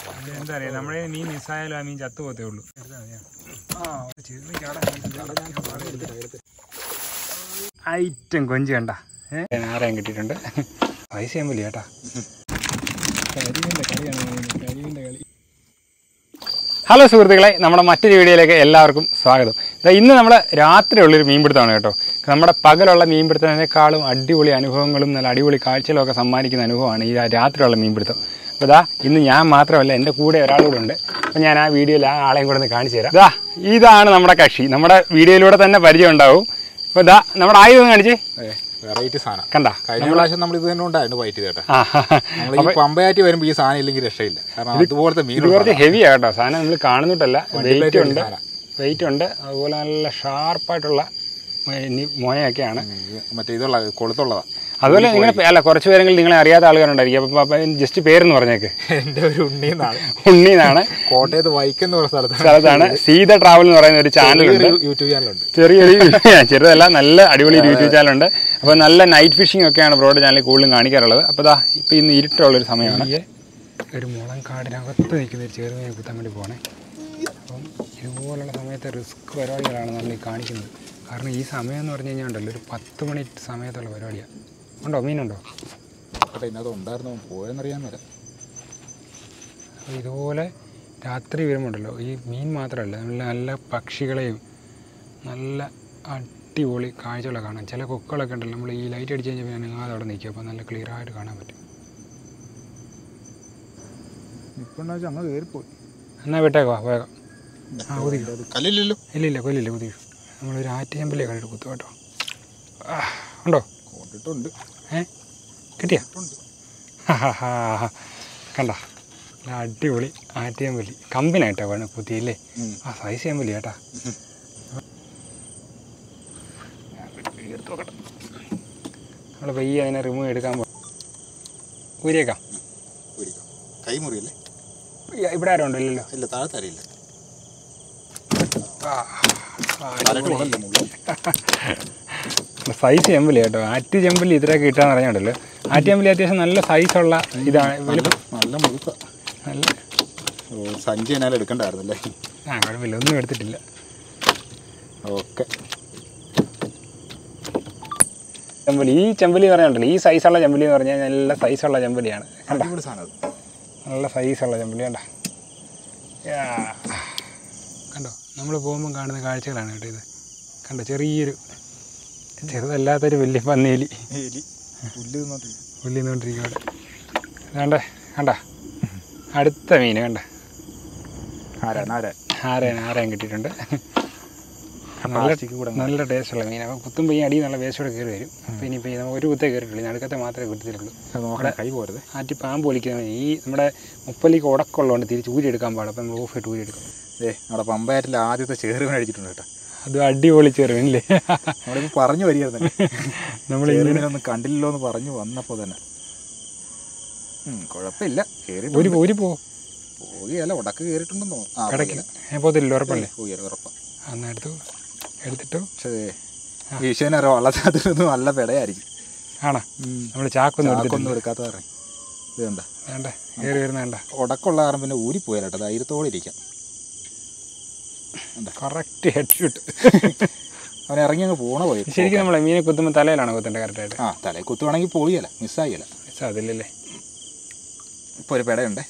എന്താ അറിയാം നമ്മുടെ മീൻ മിസ്സായാലും ആ മീൻ ചത്തുപോത്തേ ഉള്ളൂ ഐറ്റം കൊഞ്ച് കണ്ട ഏഹ് ആരെയും കിട്ടിയിട്ടുണ്ട് പൈസ ചെയ്യാൻ വലിയ കേട്ടാ കരിവിൻ്റെ കളിയാണ് കരിവിൻ്റെ കളി ഹലോ സുഹൃത്തുക്കളെ നമ്മുടെ മറ്റൊരു വീഡിയോയിലേക്ക് എല്ലാവർക്കും സ്വാഗതം ദാ ഇന്ന് നമ്മൾ രാത്രിയുള്ളൊരു മീൻപിടുത്തമാണ് കേട്ടോ നമ്മുടെ പകലുള്ള മീൻപിടുത്തത്തിനേക്കാളും അടിപൊളി അനുഭവങ്ങളും നല്ല അടിപൊളി കാഴ്ചകളും ഒക്കെ സമ്മാനിക്കുന്ന അനുഭവമാണ് ഈ രാത്രിയുള്ള മീൻപിടുത്തം അപ്പോൾ ഇതാ ഇന്ന് ഞാൻ മാത്രമല്ല എൻ്റെ കൂടെ ഒരാളൂടെ ഉണ്ട് അപ്പോൾ ഞാൻ ആ വീഡിയോയിൽ ആ ആളെയും കൂടെ ഒന്ന് കാണിച്ചു തരാം ഇതാ ഇതാണ് നമ്മുടെ കക്ഷി നമ്മുടെ വീഡിയോയിലൂടെ തന്നെ പരിചയം ഉണ്ടാവും അപ്പോൾ ഇതാ നമ്മുടെ ആയുധം കാണിച്ചേ വെറൈറ്റി സാധനം കണ്ട കഴിഞ്ഞ പ്രാവശ്യം നമ്മൾ ഇത് തന്നെ ഉണ്ടായിരുന്നു വൈറ്റ് ചേട്ടാ ആ നമ്മൾ ഈ പമ്പയാറ്റി വരുമ്പോൾ ഈ സാധനം ഇല്ലെങ്കിൽ രക്ഷയില്ല കാരണം അതുപോലത്തെ മീൻ ഇത് കുറച്ച് ഹെവിയാ കേട്ടോ സാധനം നമ്മൾ കാണുന്നിട്ടല്ല വെയിറ്റ് plate ഉണ്ട് സാധനം. വെയിറ്റ് ഉണ്ട് അതുപോലെ നല്ല ഷാർപ്പായിട്ടുള്ള മോയൊക്കെയാണ് മറ്റേ ഇതുള്ള കൊളുത്തുള്ളതാ അതുപോലെ നിങ്ങൾ അല്ല കുറച്ച് പേരെങ്കിലും നിങ്ങളെ അറിയാത്ത ആളുകളുണ്ടായിരിക്കും അപ്പം ജസ്റ്റ് പേരെന്ന് പറഞ്ഞേക്ക് എൻ്റെ ഒരു ഉണ്ണിന്നാണ് ഉണ്ണി എന്നാണ് കോട്ടയത്ത് വൈക്കെന്ന് പറഞ്ഞ സ്ഥലത്ത് സ്ഥലത്താണ് സീത ട്രാവൽ എന്ന് പറയുന്ന ഒരു ചാനലുണ്ട് യൂട്യൂബ് ചാനലുണ്ട് ചെറിയൊരു ചെറുതല്ല നല്ല അടിപൊളി യൂട്യൂബ് ചാനലുണ്ട് അപ്പോൾ നല്ല നൈറ്റ് ഫിഷിംഗ് ഒക്കെയാണ് ബ്രോഡ് ചാനലിൽ കൂടുതലും കാണിക്കാറുള്ളത് അപ്പോൾ ദാ ഇപ്പോൾ ഇന്ന് ഇരുട്ടുള്ളൊരു സമയമാണ് ഒരു മുളം കാടിനകത്ത് നിൽക്കുന്ന ഒരു ചെറുമീനെ കുത്താൻ വേണ്ടി പോകണേ അപ്പം ഇതുപോലുള്ള സമയത്ത് റിസ്ക് പരിപാടികളാണ് നമ്മൾ ഈ കാണിക്കുന്നത് കാരണം ഈ സമയം എന്ന് പറഞ്ഞു കഴിഞ്ഞാൽ ഉണ്ടല്ലോ ഒരു പത്ത് മണി സമയത്തുള്ള പരിപാടിയാണ് ഉണ്ടോ മീനുണ്ടോ കോട്ടെ ഇതിനകത്ത് ഉണ്ടായിരുന്നു പോയെന്നറിയാൻ വരാം അപ്പോൾ ഇതുപോലെ രാത്രി വരുമ്പോണ്ടല്ലോ ഈ മീൻ മാത്രമല്ല നല്ല നല്ല പക്ഷികളെയും നല്ല അടിപൊളി കാഴ്ചകളൊക്കെ കാണാം ചില കൊക്കുകളൊക്കെ ഉണ്ടല്ലോ നമ്മൾ ഈ ലൈറ്റ് അടിച്ച് കഴിഞ്ഞാൽ പിന്നെ നിങ്ങളത് അവിടെ നിൽക്കും അപ്പോൾ നല്ല ക്ലിയർ ആയിട്ട് കാണാൻ പറ്റും ഇപ്പം വെച്ചാൽ അങ്ങ് കയറിപ്പോയി എന്നാൽ വിട്ടേക്കോ വേഗം ആ കുതിക്കും കല്ലില്ലല്ലോ ഇല്ല ഇല്ല കൊല്ലില്ല കുതിക്കും നമ്മളൊരു ആറ്റുചമ്പല്ലേ കണ്ടിട്ട് കുത്തു കേട്ടോ ആ, ഉണ്ടോ കൊണ്ടിട്ടുണ്ട് ഏ കിട്ടിയാ ഉണ്ട്. കണ്ട നല്ല അടിപൊളി ആറ്റിയമ്പലി കമ്പിനായിട്ടാ വേണം കുത്തിയില്ലേ ഉം. ആ സൈസ് ചെയ്യാൻ ചേട്ടാ നമ്മൾ പയ്യെ അതിനെ റിമൂവ് എടുക്കാൻ പോ ഊരിയേക്കാം ഊരിക്കോ. കൈ മുറിയല്ലേ ഇ- ഇവിടെ ആരും ഉണ്ടോ ഇല്ലല്ലോ ഇല്ല താഴത്തെ അറിയില്ല ആ, ആ, തലക്ക് കൊള്ളല്ലേ മുള്ളു സൈസ് ചെമ്പലി കേട്ടോ ആറ്റ് ചെമ്പലി ഇത്രയൊക്കെ കിട്ടാന്ന് പറഞ്ഞുണ്ടല്ലോ ആറ്റ് ചെമ്പലി അത്യാവശ്യം നല്ല സൈസുള്ള ഇതാണ് വലുപ്പം നല്ല മുഴുക്ക നല്ല ഓ സഞ്ചി എന്നാൽ എടുക്കണ്ടായിരുന്നല്ലേ ആ കുഴപ്പമില്ല ഒന്നും എടുത്തിട്ടില്ല ഓക്കെ ചെമ്പലി ഈ ചെമ്പലി പറഞ്ഞുണ്ടല്ലോ ഈ സൈസുള്ള ചെമ്പലി എന്ന് പറഞ്ഞാൽ നല്ല സൈസുള്ള ചെമ്പലിയാണ് കണ്ട അടിപൊളി സാധനം അത്. നല്ല സൈസുള്ള ചെമ്പലി കണ്ട യാ. കണ്ടോ നമ്മൾ പോകുമ്പോൾ കാണുന്ന കാഴ്ചകളാണ് കേട്ടോ ഇത് കണ്ടോ ചെറിയൊരു ചെറുതല്ലാത്തൊരു വലിയ പന്നിയലി എലി പുല്ല് തിന്നോണ്ടിരിക്കും പുല്ലിന്നുകൊണ്ടിരിക്കും അവിടെ വേണ്ട കണ്ട അടുത്ത മീൻ കണ്ട ആരാണ് ആരാ ആരേനെ ആരേം കിട്ടിയിട്ടുണ്ട് നല്ല പ്ലാസ്റ്റിക് കൂടെ നല്ല ടേസ്റ്റുള്ള മീൻ അപ്പോൾ കുത്തുമ്പോൾ ഈ അടി നല്ല വേസ്റ്റോടെ കയറി വരും അപ്പോൾ ഇനിയിപ്പോൾ നമുക്ക് ഒരു കുത്തേ കയറിയിട്ടുള്ളൂ നടുക്കത്തെ മാത്രമേ കുത്തിയിട്ടുള്ളൂ നോക്കണേ കൈ പോരുത് ആറ്റി പാമ്പ് ഒലിക്കുന്ന മീൻ. ഈ നമ്മുടെ മുപ്പലിക്ക് ഉടക്കമുള്ളതുകൊണ്ട് തിരിച്ച് ഊരി എടുക്കാൻ പാടില്ല അപ്പോൾ നമ്മൾ ഓഫ് ഇട്ട് ഊരി എടുക്കും ഏ നമ്മുടെ പമ്പയാറ്റിൽ ആദ്യത്തെ ചേറുവൻ അടിച്ചിട്ടുണ്ട് കേട്ടോ അത് അടിപൊളി ചെറുമീനില്ലേ നമ്മളിപ്പോൾ പറഞ്ഞു വരികയായിരുന്നല്ലേ നമ്മൾ ചേറുവിനൊന്നും കണ്ടില്ലല്ലോ എന്ന് പറഞ്ഞു വന്നപ്പോൾ തന്നെ ഉം, കുഴപ്പമില്ല കയറി ഒരു ഒരു പോ പോവുകയല്ല ഉടക്ക് കയറിയിട്ടുണ്ടെന്നോ ആ കിടക്കില്ല ഞാൻ പോത്തില്ല ഉറപ്പല്ലേ പോയി ഉറപ്പാ അന്ന് എടുത്തു എടുത്തിട്ടു പക്ഷേ വീശുവിനറിയ വള്ളത്തിനകത്ത് നല്ല പെടയായിരിക്കും ആണോ നമ്മൾ ചാക്കൊന്നും എടുത്തിട്ടില്ല ചാക്കൊന്നും എടുക്കാത്ത കാരണം ഇത് കണ്ട വേണ്ട കയറി വരുന്ന വേണ്ട ഉടക്കുള്ള കാരണം പിന്നെ ഊരിപ്പോയാലോ ധൈര്യത്തോടെ ഇരിക്കാം കറക്റ്റ് ഹെഡ് ഷൂട്ട് അവൻ ഇറങ്ങി അങ്ങ് പോണ പോയി ശരിക്കും നമ്മളെ മീനെ കുത്തുമ്പോൾ തലയിലാണ് കുത്തേണ്ടത് കറക്റ്റായിട്ട് ആ തലയിൽ കുത്തുവാണെങ്കിൽ പോയില്ല മിസ്സായില്ല അതില്ലല്ലേ ഇപ്പോൾ ഒരു പെടയുണ്ടേ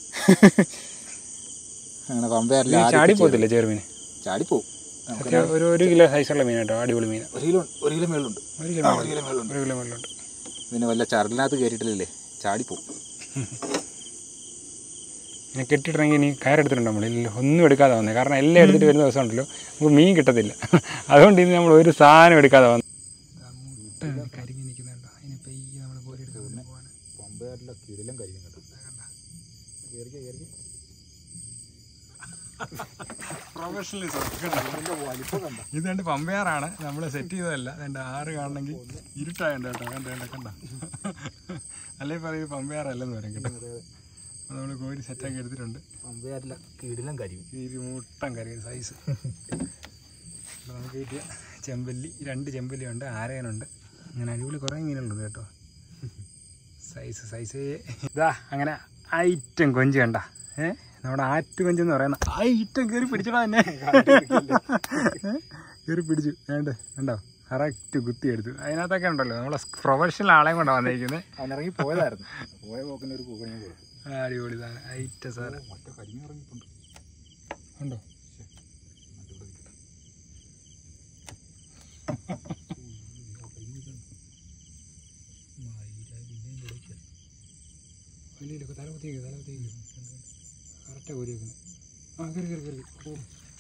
അങ്ങനെ പമ്പയാറിൽ ഈ ചാടി പോകത്തില്ല ചെറുമീൻ ചാടിപ്പോവും നമുക്ക് അത്യാവശ്യം ഒരു ഒരു കിലോ സൈസുള്ള മീൻ കേട്ടോ അടിപൊളി മീൻ ഒരു കിലോ ഒരു കിലോ മേളുണ്ട് ഒരു കിലോ ആ, ഒരു കിലോ മേളുണ്ട് ഒരു കിലോ മുകളിലുണ്ട് പിന്നെ വല്ല ചരലിനകത്ത് കയറിയിട്ടില്ലേ ചാടിപ്പോവും ഇങ്ങനെ കെട്ടിട്ടിറങ്ങി ഇനി കയറെടുത്തിട്ടുണ്ടോ നമ്മൾ ഇല്ല ഒന്നും എടുക്കാതെ വന്നത് കാരണം എല്ലാം എടുത്തിട്ട് വരുന്ന ദിവസം ഉണ്ടല്ലോ നമുക്ക് മീൻ കിട്ടത്തില്ല അതുകൊണ്ട് ഇന്ന് നമ്മൾ ഒരു സാധനം എടുക്കാതെ വന്നു കരിങ്ങി നിൽക്കുന്നുണ്ടോ അതിനെ പെയ്യെ നമ്മൾ കോരി എടുക്കാൻ പോവാണ് പമ്പയാറിലെ കിടിലം കഴിയും കേട്ടോ കയറിക്കോ കയറിക്കോ ഇതുകൊണ്ട് പമ്പയാറാണ് നമ്മൾ സെറ്റ് ചെയ്തതല്ല അതുകൊണ്ട് ആറ് കാണണമെങ്കിൽ ഇരുട്ടായുണ്ട് കേട്ടോ കണ്ട കണ്ട കണ്ട അല്ലേ പറയും പമ്പയാറല്ലെന്ന് പറയും കേട്ടോ നമ്മൾ കോരി സെറ്റാക്കി എടുത്തിട്ടുണ്ട് പമ്പയാറിലെ കിടിലം കഴിയും ഈ മുട്ടൻ കറി സൈസ് നമുക്ക് കിട്ടിയ ചെമ്പല്ലി രണ്ട് ചെമ്പല്ലിയുണ്ട് ആരയനുണ്ട് അങ്ങനെ അടിപൊളി കുറേ മീനുണ്ട് കേട്ടോ സൈസ് സൈസ് ഇതാ അങ്ങനെ ഐറ്റം കൊഞ്ച് കണ്ട ഏ നമ്മുടെ ആറ്റുകൊഞ്ച് എന്ന് പറയുന്ന ആ ഇറ്റം കയറി പിടിച്ചടാ എന്നെ കയറി പിടിച്ചു വേണ്ട ഉണ്ടോ കറക്റ്റ് കുത്തി എടുത്തു അതിനകത്തൊക്കെ ഉണ്ടല്ലോ നമ്മളെ പ്രൊഫഷണൽ ആളെയും കൊണ്ടാണ് വന്നിരിക്കുന്നത് അവനിറങ്ങി പോയതായിരുന്നു പോയ പോക്കിന് ഒരു കൂക്കണി കൊടുത്തു അടിപൊളി സാധനം ഐറ്റ സാധനം മറ്റേ കരിമീൻ ഇറങ്ങിയിട്ടുണ്ട് ഉണ്ടോ വലിയൊക്കെ തല കുത്തിയേക്ക് തല കുത്തിയേക്ക് കറക്റ്റാ കോരി വെക്കുന്നത് ആ കയറി കയറി കയറി ഓ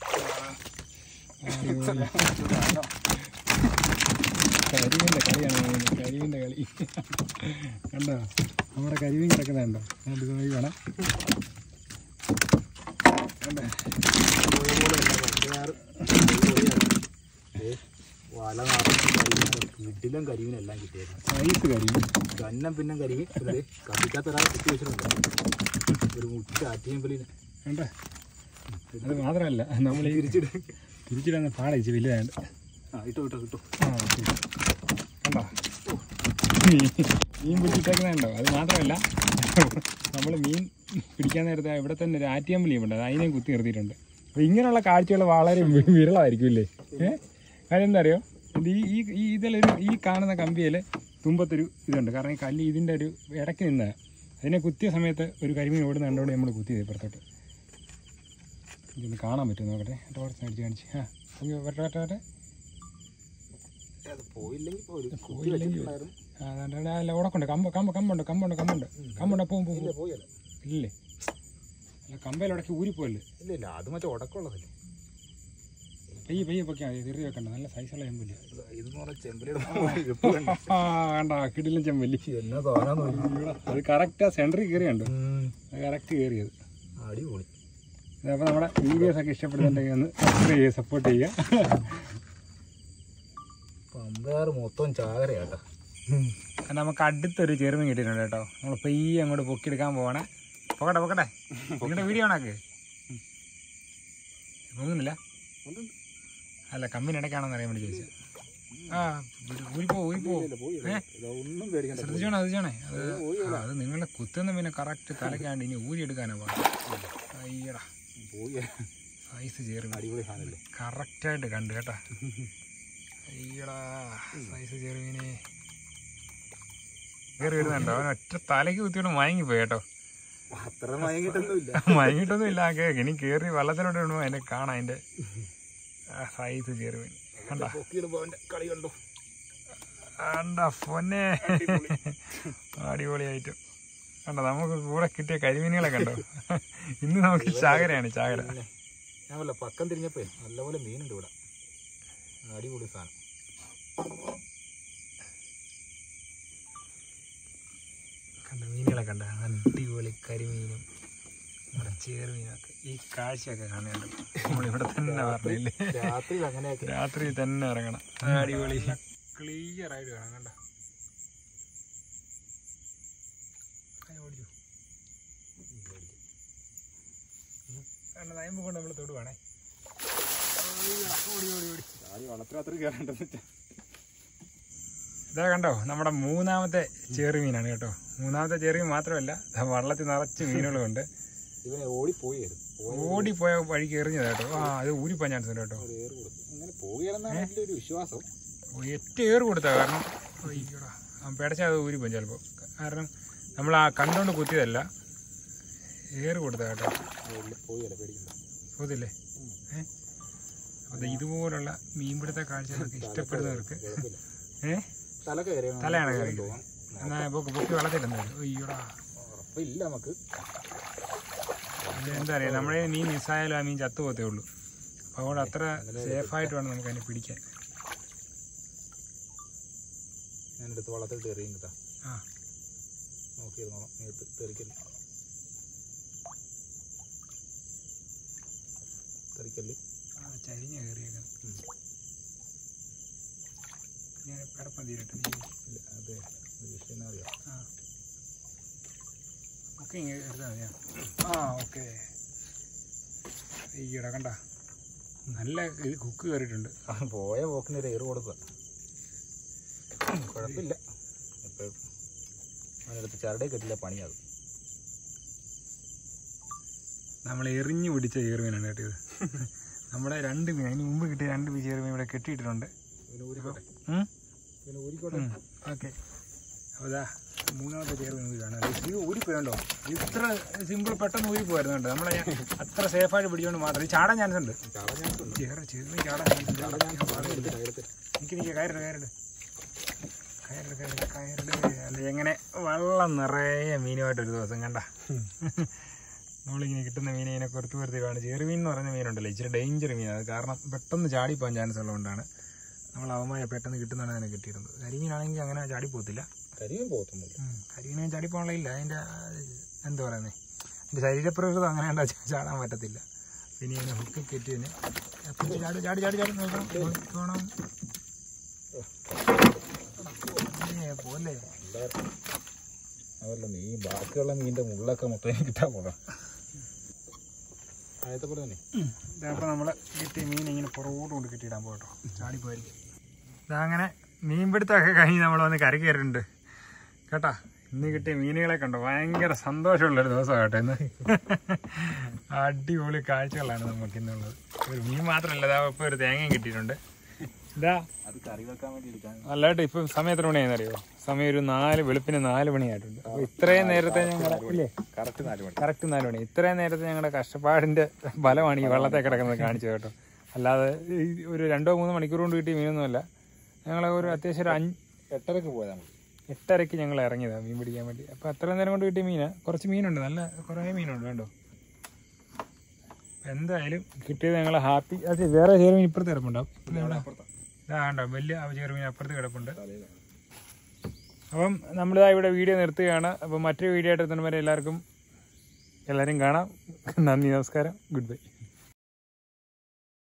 കരിമീൻ്റെ കളിയാണ് കരിമീൻ്റെ കളി കണ്ടോ നമ്മുടെ കരിമീൻ കിടക്കുന്നത് കണ്ടോ അത് നോക്കി വേണം വല വീട്ടിലും കരിമീനെല്ലാം കിട്ടിയേക്കാം സൈസ് കരിമീൻ ഗന്നം പിന്നെ കരിമീൻ പിന്നെ കത്തിക്കാത്ത ഒരാൾ കുത്തി വെച്ചിട്ടുണ്ട് ഒരു മുട്ട ആറ്റിയമ്പലിന് കണ്ടോ അത് മാത്രമല്ല നമ്മൾ ഈ തിരിച്ചിട് തിരിച്ചിടാൻ പാടിച്ച് വലുതായത് ആ ഇട്ടോ ഇട്ടോ കിട്ടും ആ ശരി. കണ്ടോ മീൻ മീൻ പിടിച്ചിട്ടേക്കുന്നുണ്ടോ അത് മാത്രമല്ല നമ്മൾ മീൻ പിടിക്കാൻ നേരത്തെ ഇവിടെ തന്നെ ഒരു ആറ്റിയമ്പലിയും ഉണ്ട് അതിനെയും കുത്തി നിർത്തിയിട്ടുണ്ട് അപ്പോൾ ഇങ്ങനെയുള്ള കാഴ്ചകൾ വളരെ വി- വിരളമായിരിക്കും ഇല്ലേ ഏഹ് കാര്യം എന്താ അറിയോ ഇത് ഈ ഈ ഈ ഇതിലൊരു ഈ കാണുന്ന കമ്പിയിൽ തുമ്പത്തൊരു ഇതുണ്ട് കാരണം ഈ കല്ല് ഇതിൻ്റെ ഒരു ഇടയ്ക്ക് നിന്ന് അതിനെ കുത്തിയ സമയത്ത് ഒരു കരിമീൻ ഓടുന്ന കണ്ടോടെ നമ്മൾ കുത്തിയത് ഇപ്പുറത്തോട്ട് ഇതൊന്ന് കാണാൻ പറ്റും നോക്കട്ടെ ടോർച്ച് അടിച്ച് കാണിച്ച് ആ ഓക്കെ വരട്ടെ വരട്ടെ വരട്ടെ അത് പോയില്ലെങ്കിൽ പോലും കുത്തി പോയില്ലെങ്കിൽ വെച്ചിട്ടുണ്ടായിരുന്നു ആ, അതാണ്ട് അവിടെ അല്ല ഉടക്കുണ്ട് കമ്പ് കമ്പ് കമ്പുണ്ട് കമ്പുണ്ട് കമ്പുണ്ട് കമ്പുണ്ട് പോവും പോവും ഇല്ല പോയല്ല ഇല്ലേ അല്ല കമ്പയിൽ ഉടക്കി ഊരിപ്പോയല്ലേ ഇല്ല ഇല്ല അത് മറ്റേ ഉടക്കമുള്ളതല്ലേ പയ്യെ പയ്യെ പൊക്കിയാൽ മതി തെറി വെക്കണ്ട നല്ല സൈസുള്ള ചെമ്പല്ലി ഇതെന്ന് പറഞ്ഞാൽ ചെമ്പലിയുടെ ഇരിപ്പ് കണ്ടോ? ആ വേണ്ട കിടിലും ചെമ്പല്ലി എന്നാ സാധനം നോക്കി അത് കറക്റ്റ് ആ സെൻറ്ററിൽ കയറിയുണ്ട് അത് കറക്റ്റ് കയറിയത് അടിപൊളി അപ്പോൾ നമ്മുടെ വീഡിയോസ് ഒക്കെ ഇഷ്ടപ്പെടുന്നുണ്ടെങ്കിൽ ഒന്ന് സബ്സ്ക്രൈബ് ചെയ്യുക സപ്പോർട്ട് ചെയ്യുക പമ്പയാറ് മൊത്തം ചാകരയാട്ടോ നമുക്ക് അടുത്തൊരു ചെറുമീൻ കിട്ടിയിട്ടുണ്ട് കേട്ടോ നമ്മൾ പയ്യെ അങ്ങോട്ട് പൊക്കിയെടുക്കാൻ പോവാണേ പൊക്കട്ടെ പൊക്കട്ടെ നിങ്ങളുടെ വീഡിയോ ആണൊക്കെ പോകുന്നില്ല അല്ല കമ്പിനിടയ്ക്കാണോന്ന് അറിയാൻ വേണ്ടി ചോദിച്ചത് ആ ഊരിപ്പോ ഊരിപ്പോ ഏ ഒന്നും പേടിക്കണ്ട ശ്രദ്ധിച്ചോണേ ശ്രദ്ധിച്ചോണേ അത് ആ, അത് നിങ്ങളെ കുത്തുന്ന പിന്നെ കറക്റ്റ് തലക്കാണ്ട് ഇനി ഊരി എടുക്കാനാ പാട് അയ്യടാ പോയി സൈസ് ചേർന്ന് അടിപൊളി സാധനല്ലേ കറക്റ്റായിട്ട് കണ്ടു കേട്ടാ അയ്യടാ സൈസ് ചെറുമീനെ കയറി വരുന്നുണ്ടോ അവൻ ഒറ്റ തലയ്ക്ക് കുത്തിയോണ്ട് മയങ്ങിപ്പോയി കേട്ടോ അത്ര മയങ്ങിട്ടൊന്നുമില്ല മയങ്ങിട്ടൊന്നും ഇല്ല കേ ഇനി കയറി വെള്ളത്തിലോട്ട് ഇടുമ്പോൾ അതിനെ കാണാം അതിന്റെ സൈസ് ചെറുമീൻ കണ്ട പൊക്കിയിടുമ്പോ അവന്റെ കളി കണ്ടോ കണ്ട പൊന്നെ അടിപൊളിയായിട്ട് കണ്ടോ നമുക്ക് കൂടെ കിട്ടിയ കരിമീനുകളെ കണ്ടോ ഇന്ന് നമുക്ക് ചാകരയാണ് ചാകര പിന്നെ ഞാൻ വല്ല പക്കം തിരിഞ്ഞപ്പോ നല്ലപോലെ മീനുണ്ട് ഇവിടെ അടിപൊളി സാധനം കണ്ട മീനുകളെ കണ്ട അടിപൊളി കരിമീനും നമ്മുടെ ചേറുമീനൊക്കെ ഈ കാഴ്ചയൊക്കെ കാണുന്നുണ്ട് നമ്മളിവിടെ തന്നെ പറഞ്ഞില്ലേ രാത്രി അങ്ങനെയൊക്കെ രാത്രി തന്നെ ഇറങ്ങണം അടിപൊളി ക്ലിയർ ആയിട്ട് കാണാം കണ്ട ഓടിച്ചു കണ്ട നയമ്പ് കൊണ്ട് നമ്മൾ തൊടുവാണേ ഓടി ഓടി ഓടി ആദ്യം വളർത്തിരാത്രി കയറേണ്ടെന്ന് വെച്ചാ ഇതാ കണ്ടോ നമ്മുടെ മൂന്നാമത്തെ ചെറുമീനാണ് കേട്ടോ മൂന്നാമത്തെ ചെറുമീൻ മാത്രമല്ല ദാ വള്ളത്തിൽ നിറച്ച് മീനുകളുണ്ട് ഇവനെ ഓടിപ്പോയായിരുന്നു ഓടിപ്പോയ വഴിക്ക് എറിഞ്ഞത് കേട്ടോ ആ അത് ഊരിപ്പോയി ചാൻസ് ഉണ്ട് കേട്ടോ ഒരു ഏറ് കൊടുത്തു ഇങ്ങനെ പോവുകയാണെന്നാണ് എൻ്റെ ഒരു വിശ്വാസം ഒറ്റ ഏറ് കൊടുത്താ കാരണം അയ്യോടാ ആ പിടച്ചാൽ അത് ഊരിപ്പോയി ചിലപ്പോൾ കാരണം നമ്മൾ ആ കണ്ടുകൊണ്ട് കുത്തിയതല്ല ഏറ് കൊടുത്താ കേട്ടോ പോയല്ല പേടിക്കണ്ട പോതില്ലേ ഏ അത് ഇതുപോലുള്ള മീൻപിടുത്ത കാഴ്ചകളൊക്കെ ഇഷ്ടപ്പെടുന്നവർക്ക് കുഴപ്പമില്ല ഏ തല കയറി തലയാണ് കയറി എന്നാ പൊക്കി പൊക്കി വെള്ളത്തിലെന്തായാലും അയ്യോടാ ഉറപ്പില്ല നമുക്ക് അത് എന്താ പറയുക നമ്മുടെ മീൻ മിസ്സായാലും ആ മീൻ ചത്തു പോകത്തേ ഉള്ളൂ അപ്പോൾ അതുകൊണ്ട് അത്ര സേഫായിട്ട് വേണം നമുക്ക് അതിനെ പിടിക്കാൻ ഞാൻ എടുത്ത് വള്ളത്തിലിട്ട് എറിയും കേട്ടാ ആ നോക്കിയിരുന്നോളാം നേരത്ത് തെറിക്കല് തെറിക്കല് ആ ചരിഞ്ഞ കയറിയേക്കാം ഞാൻ കിടപ്പം തീരട്ടെ ഇല്ല അതെ വിഷയം അറിയാം ആ ഒക്കെ ഇങ്ങനെ എടുത്താൽ മതിയാ ആ ഓക്കെ ഈയിടെ കണ്ട നല്ല ഇത് കുക്ക് കയറിയിട്ടുണ്ട് ആ, പോയ പോക്കിന് ഒരു ഏറ് കൊടുക്കുക കുഴപ്പമില്ല എപ്പോഴും അതിനടുത്ത് ചരടേ കെട്ടില്ല പണിയാകും നമ്മൾ എറിഞ്ഞു പിടിച്ച ചേർമീനാണ് കേട്ടത് നമ്മുടെ രണ്ട് മീൻ അതിന് മുമ്പ് കിട്ടിയ രണ്ട് ചേർമീൻ ഇവിടെ കെട്ടിയിട്ടുണ്ട് ഉം? ഉം, ഓക്കെ അപ്പോൾ ഇതാ മൂന്നാമത്തെ ചേർമീൻ ഊരി കാണാം ഇത് ഊരിപ്പോയുണ്ടോ ഇത്ര സിമ്പിൾ പെട്ടെന്ന് ഊരിപ്പോയിരുന്നു കേട്ടോ നമ്മളെ അത്ര സേഫായിട്ട് പിടിച്ചുകൊണ്ട് മാത്രം ഇത് ചാടാൻ ചാൻസ് ഉണ്ട് ചേർ ചെറുമീൻ ചാടാൻ ചാൻസ് ഉണ്ട് എനിക്ക് എനിക്ക് കയറിട് കയറിട് കയറിട് കയറിട് കയറിട് അല്ല എങ്ങനെ വെള്ളം നിറയെ മീനുമായിട്ട് ഒരു ദിവസം കണ്ട നമ്മളിങ്ങനെ കിട്ടുന്ന മീനെ ഇങ്ങനെ കുറത്ത് കുറത്ത് കാണും ചെറുമീൻ എന്ന് പറഞ്ഞ മീനുണ്ടല്ലോ ഇച്ചിരി ഡേഞ്ചർ മീൻ അത് കാരണം പെട്ടെന്ന് ചാടിപ്പോകാൻ ചാൻസ് ഉള്ളതുകൊണ്ടാണ് നമ്മൾ അവന്മാരെ പെട്ടെന്ന് കിട്ടുന്നതാണ് അതിനെ കിട്ടിയിരുന്നത് കരിമീനാണെങ്കിൽ അങ്ങനെ ചാടിപ്പോകത്തില്ല കരിയും പോകത്തൊന്നുമില്ല ഉം. കരിമീനെ ചാടിപ്പോകാനില്ല അതിൻ്റെ എന്താ പറയുന്നത് അതിൻ്റെ ശരീരപ്രകൃതം അങ്ങനെ ഉണ്ടാ ചാടാൻ പറ്റത്തില്ല പിന്നെ ഇങ്ങനെ ഹുക്ക് കെറ്റിന് ചാടി ചാടി ചാടി ചാടി നോക്കണം നോക്കണം ഏ, പോലെ അതല്ല നീ ബാക്കിയുള്ള മീനിന്റെ മുള്ളൊക്കെ മൊത്തം എനിക്ക് കിട്ടാൻ പോകാം ആദ്യത്തെ പോലെ തന്നെ ഇതപ്പോൾ നമ്മൾ കിട്ടിയ മീൻ ഇങ്ങനെ പുറകോട്ട് കൊണ്ട് കെട്ടിയിടാൻ പോകട്ടോ ചാടിപ്പോയിരിക്കും ഇതങ്ങനെ മീൻപിടുത്തമൊക്കെ കഴിഞ്ഞ് നമ്മൾ വന്ന് കര കയറിയിട്ടുണ്ട് കേട്ടാ ഇന്ന് കിട്ടിയ മീനുകളെ കണ്ടോ ഭയങ്കര സന്തോഷമുള്ളൊരു ദിവസമാണ് കേട്ടോ ഇന്ന് അടിപൊളി കാഴ്ചകളാണ് നമുക്ക് ഇന്നുള്ളത് ഒരു മീൻ മാത്രമല്ല ഇതാ ഇപ്പോൾ ഒരു തേങ്ങയും കിട്ടിയിട്ടുണ്ട് ഇതാ അത് കറി വെക്കാൻ വേണ്ടി എടുക്കാൻ നല്ലതായിട്ട് ഇപ്പം സമയം എത്ര മണിയാണെന്ന് അറിയോ സമയം ഒരു നാല് വെളുപ്പിന് നാല് മണിയായിട്ടുണ്ട് അപ്പോൾ ഇത്രയും നേരത്തെ ഞങ്ങളുടെ ഇല്ലേ കറക്റ്റ് നാല് മണി കറക്റ്റ് നാല് മണി ഇത്രയും നേരത്തെ ഞങ്ങളുടെ കഷ്ടപ്പാടിന്റെ ഫലമാണ് ഈ വെള്ളത്തെ കിടക്കുന്നത് കാണിച്ചത് കേട്ടോ അല്ലാതെ ഈ ഒരു രണ്ടോ മൂന്നോ മണിക്കൂർ കൊണ്ട് കിട്ടിയ മീനൊന്നുമല്ല ഞങ്ങൾ ഒരു അത്യാവശ്യം ഒരു അഞ്ച് എട്ടരക്ക് പോയതാണ് എട്ടരയ്ക്ക് ഞങ്ങൾ ഇറങ്ങിയതാണ് മീൻ പിടിക്കാൻ വേണ്ടി അപ്പോൾ അത്ര നേരം കൊണ്ട് കിട്ടിയ മീനാ കുറച്ച് മീനുണ്ട് നല്ല കുറേ മീനുണ്ട് കേട്ടോ എന്തായാലും കിട്ടിയത് ഞങ്ങൾ ഹാപ്പി അത് വേറെ ചെറുമീൻ ഇപ്പുറത്ത് കിടപ്പുണ്ടാവും ഇതാ കണ്ടോ വലിയ ചെറുമീൻ അപ്പുറത്ത് കിടപ്പുണ്ട് അപ്പം നമ്മളിതാ ഇവിടെ വീഡിയോ നിർത്തുകയാണ് അപ്പോൾ മറ്റൊരു വീഡിയോ ആയിട്ട് എത്തുന്നവരെ എല്ലാവർക്കും എല്ലാവരും കാണാം നന്ദി നമസ്കാരം ഗുഡ് ബൈ